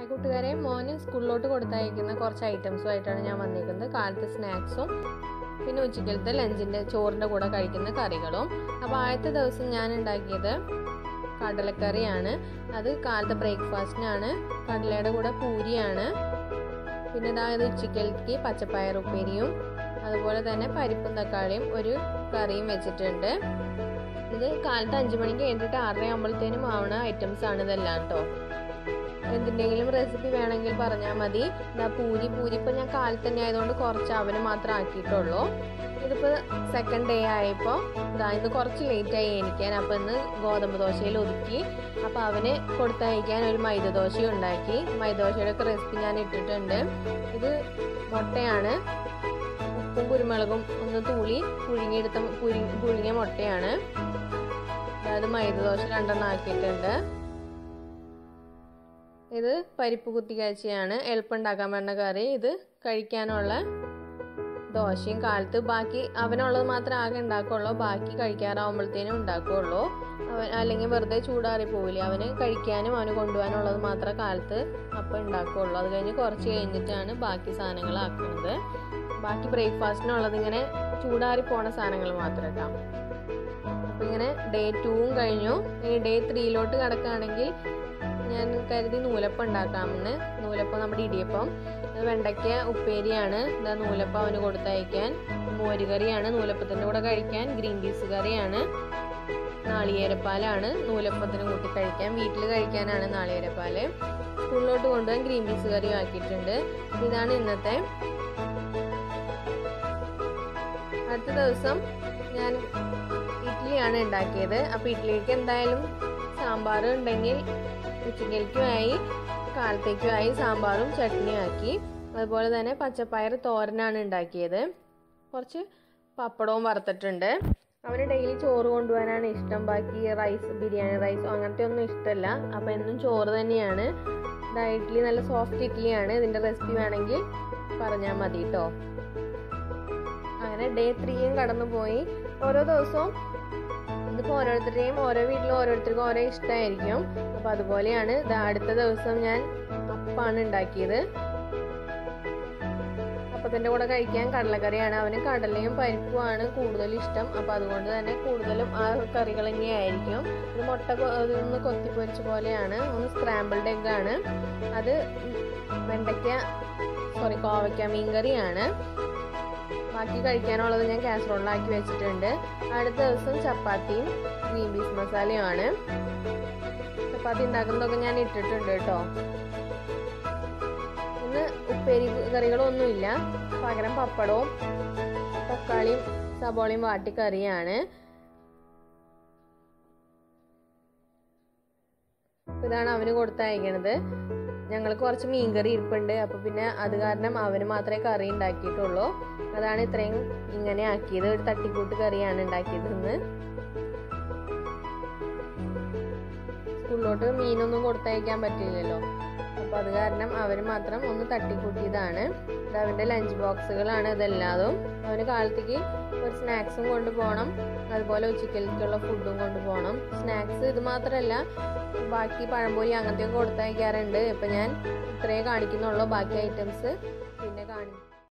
hi കൂട്ടുകാരെ മോന് സ്കൂളിലോട്ട് കൊടുത്തയക്കുന്ന കുറച്ച് ഐറ്റംസുമായിട്ടാണ് ഞാൻ വന്നിരിക്കുന്നത് കാലത്തെ സ്നാക്സും പിന്നെ ഉച്ചക്കലത്തെ ലഞ്ചിൻ്റെ ചോറിൻ്റെ കൂടെ കഴിക്കുന്ന കറികളും അപ്പോൾ ആദ്യത്തെ ദിവസം ഞാൻ ഉണ്ടാക്കിയത് കടലക്കറിയാണ് അത് കാലത്തെ ബ്രേക്ക്ഫാസ്റ്റിനാണ് കടലയുടെ കൂടെ പൂരിയാണ് പിന്നെ അതായത് ഉച്ചക്കലേക്ക് പച്ചപ്പയർ ഉപ്പേരിയും അതുപോലെ തന്നെ പരിപ്പും തക്കാളിയും ഒരു കറിയും വെച്ചിട്ടുണ്ട് ഇത് കാലത്ത് അഞ്ച് മണിക്ക് കഴിഞ്ഞിട്ട് ആറര ആകുമ്പോഴത്തേനും ആവണ ഐറ്റംസ് ആണ് ഇതെല്ലാം കേട്ടോ എന്തിൻ്റെങ്കിലും റെസിപ്പി വേണമെങ്കിൽ പറഞ്ഞാൽ മതി ഇതാ പൂരി പൂരി ഇപ്പം ഞാൻ കാലത്ത് തന്നെ ആയതുകൊണ്ട് കുറച്ച് അവന് മാത്രം ആക്കിയിട്ടുള്ളൂ ഇതിപ്പോൾ സെക്കൻഡ് ഡേ ആയപ്പോൾ ഇതാ ഇന്ന് കുറച്ച് ലേറ്റ് ആയി എനിക്കാൻ അപ്പോൾ ഇന്ന് ഗോതമ്പ് ദോശയിൽ ഒതുക്കി അപ്പോൾ അവന് കൊടുത്തയക്കാൻ ഒരു മൈദ ദോശ ഉണ്ടാക്കി മൈദ ദോശയുടെ ഒക്കെ റെസിപ്പി ഞാൻ ഇട്ടിട്ടുണ്ട് ഇത് മുട്ടയാണ് ഉപ്പും കുരുമുളകും ഒന്ന് തൂളി പുഴുങ്ങിയെടുത്ത പുഴുങ്ങി പുഴുങ്ങിയ മുട്ടയാണ് അതായത് മൈദ ദോശ രണ്ടെണ്ണം ആക്കിയിട്ടുണ്ട് ഇത് പരിപ്പ് കുത്തി കാഴ്ചയാണ് എളുപ്പം ഉണ്ടാക്കാൻ പറ്റുന്ന കറി ഇത് കഴിക്കാനുള്ള ദോശയും കാലത്ത് ബാക്കി അവനുള്ളത് മാത്രമേ ആകെ ഉണ്ടാക്കുള്ളൂ ബാക്കി കഴിക്കാറാവുമ്പോഴത്തേനും ഉണ്ടാക്കുകയുള്ളൂ അവൻ അല്ലെങ്കിൽ വെറുതെ ചൂടാറി പോവില്ല അവന് കഴിക്കാനും അവന് കൊണ്ടുപോകാനുള്ളത് മാത്രമേ കാലത്ത് അപ്പം ഉണ്ടാക്കുകയുള്ളൂ അത് കഴിഞ്ഞ് കുറച്ച് കഴിഞ്ഞിട്ടാണ് ബാക്കി സാധനങ്ങൾ ആക്കുന്നത് ബാക്കി ബ്രേക്ക്ഫാസ്റ്റിനുള്ളത് ഇങ്ങനെ ചൂടാറി പോണ സാധനങ്ങൾ മാത്രം കേട്ടോ അപ്പം ഇങ്ങനെ ഡേ ടൂവും കഴിഞ്ഞു ഇനി ഡേ ത്രീയിലോട്ട് കിടക്കുകയാണെങ്കിൽ ഞാൻ കരുതി നൂലപ്പം ഉണ്ടാക്കാമെന്ന് നൂലപ്പം നമ്മുടെ ഇടിയപ്പം അത് വെണ്ടയ്ക്ക ഉപ്പേരിയാണ് ഇതാ നൂലപ്പം അവന് കൊടുത്തയക്കാൻ മോരുകറിയാണ് നൂലപ്പത്തിൻ്റെ കൂടെ കഴിക്കാൻ ഗ്രീൻ പീസ് കറിയാണ് നാളികേരപ്പാലാണ് നൂലപ്പത്തിന് കൂട്ടി കഴിക്കാൻ വീട്ടിൽ കഴിക്കാനാണ് നാളികേരപ്പാല് സ്കൂളിലോട്ട് കൊണ്ടുപോകാൻ ഗ്രീൻ പീസ് കറിയും ആക്കിയിട്ടുണ്ട് ഇതാണ് ഇന്നത്തെ അടുത്ത ദിവസം ഞാൻ ഇഡ്ഡലിയാണ് ഉണ്ടാക്കിയത് അപ്പോൾ ഇഡ്ഡലിക്ക് എന്തായാലും സാമ്പാർ ഉണ്ടെങ്കിൽ ഉച്ചക്കൽക്കുമായി കാലത്തേക്കുമായി സാമ്പാറും ചട്നിയും ആക്കി അതുപോലെ തന്നെ പച്ചപ്പയർ തോരനാണ് ഉണ്ടാക്കിയത് കുറച്ച് പപ്പടവും വറുത്തിട്ടുണ്ട് അവന് ഡെയിലി ചോറ് കൊണ്ടുപോകാനാണ് ഇഷ്ടം ബാക്കി റൈസ് ബിരിയാണി റൈസോ അങ്ങനത്തെ ഒന്നും ഇഷ്ടമല്ല അപ്പോൾ എന്നും ചോറ് തന്നെയാണ് ഇതാ ഇഡ്ഡലി നല്ല സോഫ്റ്റ് ഇഡ്ഡലിയാണ് ഇതിൻ്റെ റെസിപ്പി വേണമെങ്കിൽ പറഞ്ഞാൽ മതി കേട്ടോ അങ്ങനെ ഡേ ത്രീയും കടന്നു പോയി ഓരോ ദിവസവും ഇതിപ്പോൾ ഓരോരുത്തരുടെയും ഓരോ വീട്ടിലും ഓരോരുത്തർക്കും ഓരോ ഇഷ്ടമായിരിക്കും അപ്പോൾ അതുപോലെയാണ് ഇത് അടുത്ത ദിവസം ഞാൻ അപ്പാണ് ഉണ്ടാക്കിയത് അപ്പത്തിൻ്റെ കൂടെ കഴിക്കാൻ കടലക്കറിയാണ് അവന് കടലയും പരിപ്പുമാണ് കൂടുതൽ ഇഷ്ടം അപ്പോൾ അതുകൊണ്ട് തന്നെ കൂടുതലും ആ കറികൾ തന്നെയായിരിക്കും ഇത് മുട്ട ഒന്ന് കൊത്തിപ്പൊരിച്ച പോലെയാണ് ഒന്ന് സ്ക്രാമ്പിൾഡ് എഗ്ഗാണ് അത് വെണ്ടയ്ക്ക സോറി കോവയ്ക്ക മീൻകറിയാണ് ബാക്കി കഴിക്കാനുള്ളത് ഞാൻ കാസറോളിലാക്കി വെച്ചിട്ടുണ്ട് അടുത്ത ദിവസം ചപ്പാത്തിയും ഗ്രീൻ പീസ് മസാലയുമാണ് ചപ്പാത്തി ഉണ്ടാക്കുന്നതൊക്കെ ഞാൻ ഇട്ടിട്ടുണ്ട് കേട്ടോ ഇന്ന് ഉപ്പേരി കറികളൊന്നുമില്ല പകരം പപ്പടവും തക്കാളിയും സബോളയും വാട്ടി കറിയാണ് ഇതാണ് അവന് കൊടുത്തയക്കണത് ഞങ്ങൾ കുറച്ച് മീൻകറി ഇരിപ്പുണ്ട് അപ്പോൾ പിന്നെ അത് കാരണം അവന് മാത്രമേ കറി ഉണ്ടാക്കിയിട്ടുള്ളൂ അതാണ് ഇത്രയും ഇങ്ങനെ ആക്കിയത് ഒരു തട്ടിക്കൂട്ട് കറിയാണ് ഉണ്ടാക്കിയത് ഇന്ന് സ്കൂളിലോട്ട് മീനൊന്നും കൊടുത്തയക്കാൻ പറ്റില്ലല്ലോ അപ്പോൾ അത് കാരണം അവന് മാത്രം ഒന്ന് തട്ടിക്കൂട്ടിയതാണ് ഇത് അവൻ്റെ ലഞ്ച് ബോക്സുകളാണ് ഇതെല്ലാതും അവന് കാലത്തേക്ക് ഒരു സ്നാക്സും കൊണ്ടുപോകണം അതുപോലെ ഉച്ചക്കലേക്കുള്ള ഫുഡും കൊണ്ടുപോകണം സ്നാക്സ് ഇത് മാത്രമല്ല ബാക്കി പഴംപൊരി അങ്ങനത്തെയൊക്കെ കൊടുത്തയക്കാറുണ്ട് ഇപ്പം ഞാൻ ഇത്രയേ കാണിക്കുന്നുള്ളൂ ബാക്കി ഐറ്റംസ്